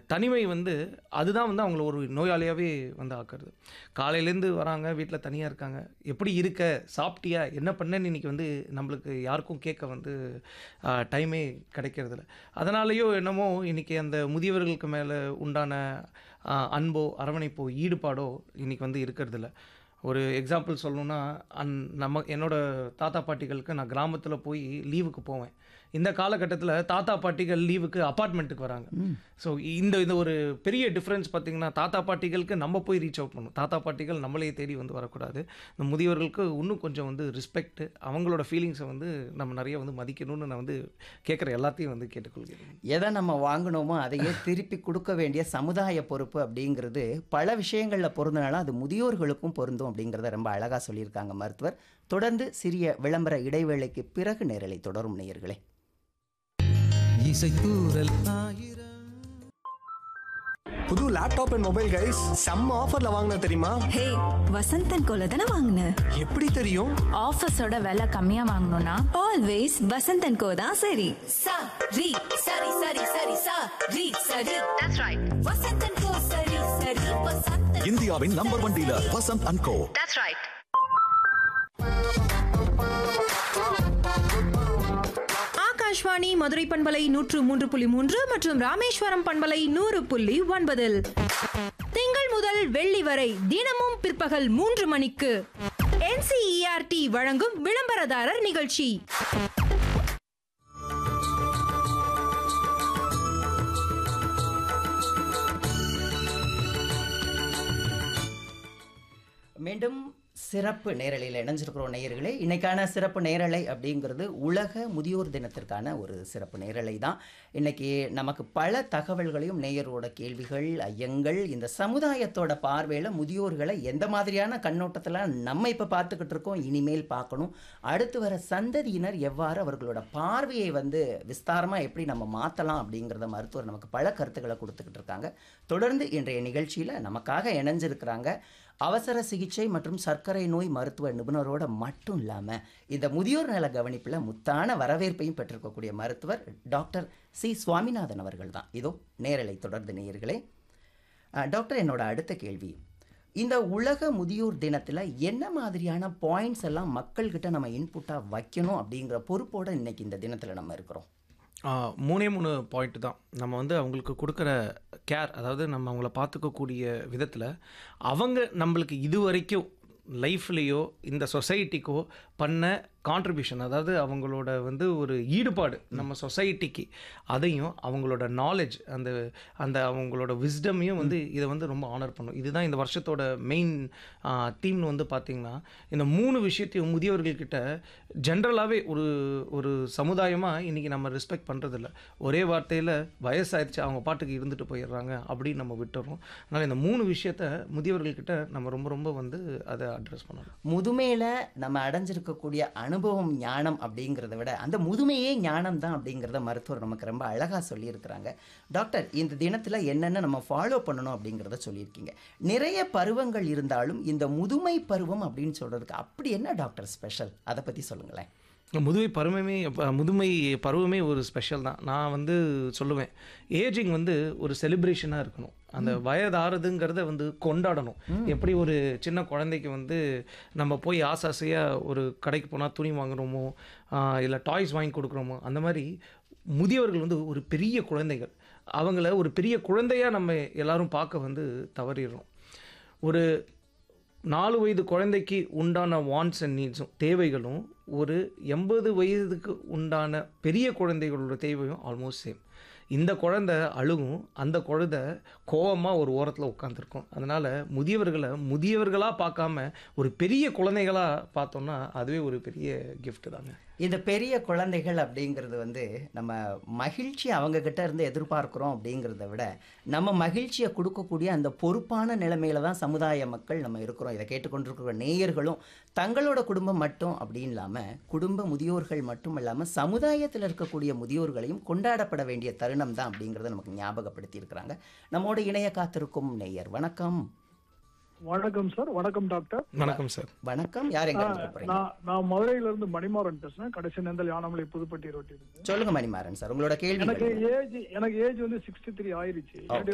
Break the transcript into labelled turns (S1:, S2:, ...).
S1: தனிமை வந்து அதுதான் வந்து அவங்கள ஒரு நோயாளியாகவே வந்து ஆக்குறது காலையிலேருந்து வராங்க வீட்டில் தனியாக இருக்காங்க எப்படி இருக்க சாப்பிட்டியா என்ன பண்ணேன்னு இன்னைக்கு வந்து நம்மளுக்கு யாருக்கும் கேட்க வந்து டைமே கிடைக்கிறதில்ல அதனாலேயோ என்னமோ இன்னைக்கு அந்த முதியவர்களுக்கு மேலே உண்டான ஆ, அன்போ அரவணைப்போ ஈடுபாடோ இன்னைக்கு வந்து இருக்கிறதில்ல ஒரு எக்ஸாம்பிள் சொல்லணும்னா அந் நம்ம என்னோட தாத்தா பாட்டிகளுக்கு நான் கிராமத்தில் போய் லீவுக்கு போவேன் இந்த காலகட்டத்தில் தாத்தா பாட்டிகள் லீவுக்கு அப்பார்ட்மெண்ட்டுக்கு வராங்க ஸோ இந்த இந்த ஒரு பெரிய டிஃப்ரென்ஸ் பார்த்தீங்கன்னா தாத்தா பாட்டிகளுக்கு நம்ம போய் ரீச் அவுட் பண்ணணும் தாத்தா பாட்டிகள் நம்மளே தேடி வந்து வரக்கூடாது இந்த முதியவர்களுக்கு இன்னும் கொஞ்சம் வந்து ரெஸ்பெக்ட் அவங்களோட ஃபீலிங்ஸை வந்து நம்ம நிறைய வந்து மதிக்கணும்னு நான் வந்து கேட்குற எல்லாத்தையும் வந்து கேட்டுக்கொள்கிறேன்
S2: எதை நம்ம வாங்கினோமோ அதையே திருப்பி கொடுக்க வேண்டிய சமுதாய பொறுப்பு அப்படிங்கிறது பல விஷயங்களில் பொருந்தினாலும் அது முதியோர்களுக்கும் பொருந்தும் அப்படிங்கிறத ரொம்ப அழகாக சொல்லியிருக்காங்க மருத்துவர் தொடர்ந்து சிறிய விளம்பர இடைவேளைக்கு பிறகு நேரலை தொடரும் நேயர்களே
S3: இசைத்தூரல் ஆயிரம்
S4: புது லேப்டாப் அண்ட் மொபைல் கைஸ் செம்ம ஆஃபர்ல வாங்கின தெரியுமா
S5: ஹே வசந்தன் கோல தானே வாங்கின
S4: எப்படி தெரியும்
S6: ஆஃபீஸோட விலை கம்மியா வாங்கணும்னா
S5: ஆல்வேஸ் வசந்தன் கோ தான் சரி
S7: sa ri sari sari sari sa ri sari that's right vasantan ko sari sari vasantan
S8: இந்தியாவின் number one dealer Vasanth and co
S7: that's right
S9: Akashvani Madurai பண்பலை நூற்று மூன்று புள்ளி மூன்று மற்றும் ராமேஸ்வரம் பண்பலை நூறு புள்ளி ஒன்பதில் திங்கள் முதல் வெள்ளி வரை தினமும் பிற்பகல் மூன்று மணிக்கு என்சிஇஆர்டி வழங்கும் விளம்பரதாரர் நிகழ்ச்சி
S2: மீண்டும் சிறப்பு நேரலையில் இணைஞ்சிருக்கிறோம் நேயர்களே இன்னைக்கான சிறப்பு நேரலை அப்படிங்கிறது உலக முதியோர் தினத்திற்கான ஒரு சிறப்பு நேரலை தான் இன்னைக்கு நமக்கு பல தகவல்களையும் நேயரோட கேள்விகள் ஐயங்கள் இந்த சமுதாயத்தோட பார்வையில் முதியோர்களை எந்த மாதிரியான கண்ணோட்டத்தில் நம்ம இப்போ பார்த்துக்கிட்டு இருக்கோம் இனிமேல் பார்க்கணும் அடுத்து வர சந்ததியினர் எவ்வாறு அவர்களோட பார்வையை வந்து விஸ்தாரமாக எப்படி நம்ம மாற்றலாம் அப்படிங்கிறத மருத்துவர் நமக்கு பல கருத்துக்களை கொடுத்துக்கிட்டு இருக்காங்க தொடர்ந்து இன்றைய நிகழ்ச்சியில் நமக்காக இணைஞ்சிருக்கிறாங்க அவசர சிகிச்சை மற்றும் சர்க்கரை நோய் மருத்துவ நிபுணரோட மட்டும் இல்லாமல் இந்த முதியோர் நல கவனிப்பில் முத்தான வரவேற்பையும் பெற்றிருக்கக்கூடிய மருத்துவர் டாக்டர் சி சுவாமிநாதன் அவர்கள் தான் இதோ நேரலை தொடர்ந்து நேயர்களே அஹ், டாக்டர் என்னோட அடுத்த கேள்வி இந்த உலக முதியோர் தினத்தில் என்ன மாதிரியான பாயிண்ட்ஸ் எல்லாம் மக்கள்கிட்ட நம்ம இன்புட்டாக வைக்கணும் அப்படிங்கிற பொறுப்போட இன்னைக்கு இந்த தினத்தில் நம்ம இருக்கிறோம்
S1: ஆ, மூணே மூணு பாயிண்ட் தான் நம்ம வந்து அவங்களுக்கு கொடுக்குற கேர் அதாவது நம்ம அவங்கள பார்த்துக்கக்கூடிய விதத்தில் அவங்க நம்மளுக்கு இது வரைக்கும் லைஃப்லேயோ இந்த சொசைட்டிக்கோ பண்ண கான்ட்ரிபியூஷன் அதாவது அவங்களோட வந்து ஒரு ஈடுபாடு நம்ம சொசைட்டிக்கு அதையும் அவங்களோட நாலேஜ் அந்த அந்த அவங்களோட விஸ்டமையும் வந்து இதை வந்து ரொம்ப ஆனர் பண்ணும் இதுதான் இந்த வருஷத்தோட மெயின் தீம்னு வந்து பார்த்திங்கன்னா இந்த மூணு விஷயத்தையும் முதியவர்கள்கிட்ட ஜென்ரலாகவே ஒரு ஒரு சமுதாயமாக இன்றைக்கி நம்ம ரெஸ்பெக்ட் பண்ணுறதில்ல ஒரே வார்த்தையில் வயசாயிருச்சு அவங்க பாட்டுக்கு இருந்துட்டு போயிடுறாங்க அப்படின்னு நம்ம விட்டுறோம் அதனால் இந்த மூணு விஷயத்த முதியவர்கள்கிட்ட நம்ம ரொம்ப ரொம்ப வந்து அதை அட்ரஸ் பண்ணணும்
S2: முதுமையில் நம்ம அடைஞ்சிருக்கக்கூடிய அனுபவம் ஞானம் அப்படிங்கிறத விட அந்த முதுமையே ஞானம் தான் அப்படிங்கிறத மருத்துவர் நமக்கு ரொம்ப அழகாக சொல்லியிருக்கிறாங்க டாக்டர் இந்த தினத்தில் என்னென்ன நம்ம ஃபாலோ பண்ணணும் அப்படிங்கிறத சொல்லியிருக்கீங்க நிறைய பருவங்கள் இருந்தாலும் இந்த முதுமை பருவம் அப்படின்னு சொல்கிறதுக்கு அப்படி என்ன டாக்டர் ஸ்பெஷல் அதை பற்றி சொல்லுங்களேன்
S1: முதுமை பருவமே ப- முதுமை பருவமே ஒரு ஸ்பெஷல் தான் நான் வந்து சொல்லுவேன் ஏஜிங் வந்து ஒரு செலிப்ரேஷனாக இருக்கணும் அந்த வயதாறுதுங்கிறத வந்து கொண்டாடணும் எப்படி ஒரு சின்ன குழந்தைக்கு வந்து நம்ம போய் ஆசை ஆசையாக ஒரு கடைக்கு போனால் துணி வாங்குறோமோ இல்லை டாய்ஸ் வாங்கி கொடுக்குறோமோ அந்த மாதிரி முதியவர்கள் வந்து ஒரு பெரிய குழந்தைகள் அவங்கள ஒரு பெரிய குழந்தையாக நம்ம எல்லாரும் பார்க்க வந்து தவறிடுறோம் ஒரு நாலு வயது குழந்தைக்கு உண்டான வாண்ட்ஸ் அண்ட் நீட்ஸும் தேவைகளும் ஒரு எண்பது வயதுக்கு உண்டான பெரிய குழந்தைகளோட தேவையும் ஆல்மோஸ்ட் சேம் இந்த குழந்தை அழுகும் அந்த குழந்தை கோவமாக ஒரு ஓரத்தில் உட்காந்துருக்கும் அதனால் முதியவர்களை முதியவர்களாக பார்க்காம ஒரு பெரிய குழந்தைகளாக பார்த்தோம்னா அதுவே ஒரு பெரிய gift தாங்க
S2: இந்த பெரிய குழந்தைகள் அப்படிங்கிறது வந்து நம்ம மகிழ்ச்சி அவங்க கிட்ட இருந்து எதிர்பார்க்குறோம் அப்படிங்கிறத விட நம்ம மகிழ்ச்சியை கொடுக்கக்கூடிய அந்த பொறுப்பான நிலைமையில தான் சமுதாய மக்கள் நம்ம இருக்கிறோம் இதை கேட்டுக்கொண்டிருக்கிற நேயர்களும் தங்களோட குடும்பம் மட்டும் அப்படின்னு இல்லாமல் குடும்ப முதியோர்கள் மட்டும் இல்லாமல் சமுதாயத்தில் இருக்கக்கூடிய முதியோர்களையும் கொண்டாடப்பட வேண்டிய தருணம் தான் அப்படிங்கிறத நமக்கு ஞாபகப்படுத்தி இருக்கிறாங்க நம்மோட இணைய காத்திருக்கும் நேயர் வணக்கம்
S10: வணக்கம் சார் வணக்கம் டாக்டர்
S1: வணக்கம் சார்
S2: வணக்கம் யார் எங்க இருந்து கூப்பிடுறீங்க
S10: நான் நான் மதுரையில இருந்து மணிமாறன் பேசுறேன் கடைசி நேர்ந்தல் யானமலை புதுப்பட்டி ரோட்டி இருக்கு
S2: சொல்லுங்க மணிமாறன் சார் உங்களோட கேள்வி
S10: எனக்கு ஏஜ் எனக்கு ஏஜ் வந்து சிக்ஸ்டி த்ரீ ஆயிருச்சு என்னுடைய